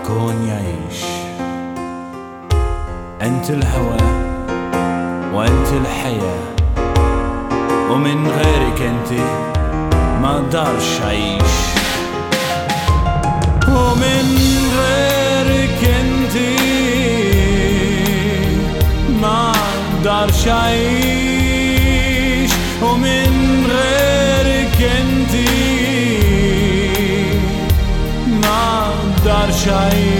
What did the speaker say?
الكون يعيش أنت الهوى وأنت الحياة ومن غيرك أنت ما أقدرش أعيش ومن غيرك أنت ما أقدرش أعيش ومن غيرك أنت ما أقدرش أعيش